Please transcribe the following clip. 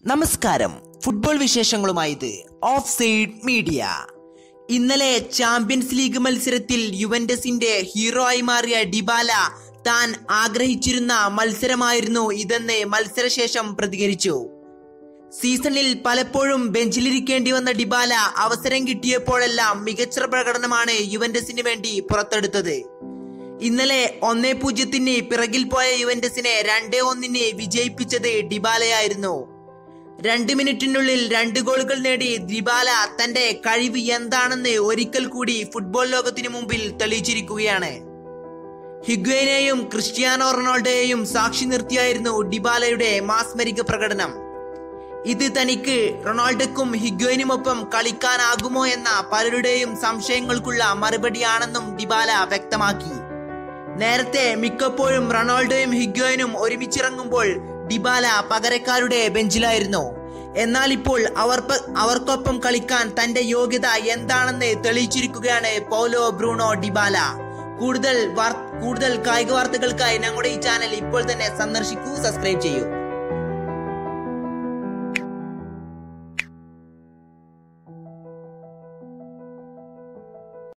നമസ്കാരം ഫുട്ബോൾ വിശേഷങ്ങളുമായി ഇത് ഓഫ് സൈഡ് മീഡിയ ഇന്നലെ ചാമ്പ്യൻസ് ലീഗ് മത്സരത്തിൽ യുവന്റസിന്റെ ഹീറോ ആയി മാറിയ ഡിബാല താൻ ആഗ്രഹിച്ചിരുന്ന മത്സരമായിരുന്നു ഇതെന്ന് മത്സരശേഷം പ്രതികരിച്ചു സീസണിൽ പലപ്പോഴും ബെഞ്ചിലിരിക്കേണ്ടി വന്ന ഡിബാല അവസരം കിട്ടിയപ്പോഴെല്ലാം മികച്ച പ്രകടനമാണ് യുവന്റസിന് വേണ്ടി പുറത്തെടുത്തത് ഇന്നലെ ഒന്നേ പൂജ്യത്തിന് പിറകിൽ പോയ യുവന്റസിനെ രണ്ടേ ഒന്നിന് വിജയിപ്പിച്ചത് ഡിബാലയായിരുന്നു രണ്ട് മിനിറ്റിനുള്ളിൽ രണ്ട് ഗോളുകൾ നേടി ഡിബാല തന്റെ കഴിവ് എന്താണെന്ന് ഒരിക്കൽ കൂടി ഫുട്ബോൾ ലോകത്തിനു മുമ്പിൽ തെളിയിച്ചിരിക്കുകയാണ് ഹിഗ്വേനെയും ക്രിസ്ത്യാനോ റൊണാൾഡോയെയും സാക്ഷി നിർത്തിയായിരുന്നു ഡിബാലയുടെ മാസ്മരിക പ്രകടനം ഇത് തനിക്ക് റൊണാൾഡോക്കും ഹിഗ്വേനുമൊപ്പം കളിക്കാനാകുമോ എന്ന പലരുടെയും സംശയങ്ങൾക്കുള്ള മറുപടിയാണെന്നും ഡിബാല വ്യക്തമാക്കി നേരത്തെ മിക്കപ്പോഴും റൊണാൾഡോയും ഹിഗ്വേനും ഒരുമിച്ചിറങ്ങുമ്പോൾ ഡിബാല പകരക്കാരുടെ ബെഞ്ചിലായിരുന്നു എന്നാൽ ഇപ്പോൾ അവർ അവർക്കൊപ്പം കളിക്കാൻ തന്റെ യോഗ്യത എന്താണെന്ന് തെളിയിച്ചിരിക്കുകയാണ് പൗലോ ബ്രൂണോ ഡിബാല കൂടുതൽ വാർ- കൂടുതൽ കായിക വാർത്തകൾക്കായി ഞങ്ങളുടെ ഈ ചാനൽ ഇപ്പോൾ തന്നെ സന്ദർശിക്കൂ സബ്സ്ക്രൈബ് ചെയ്യൂ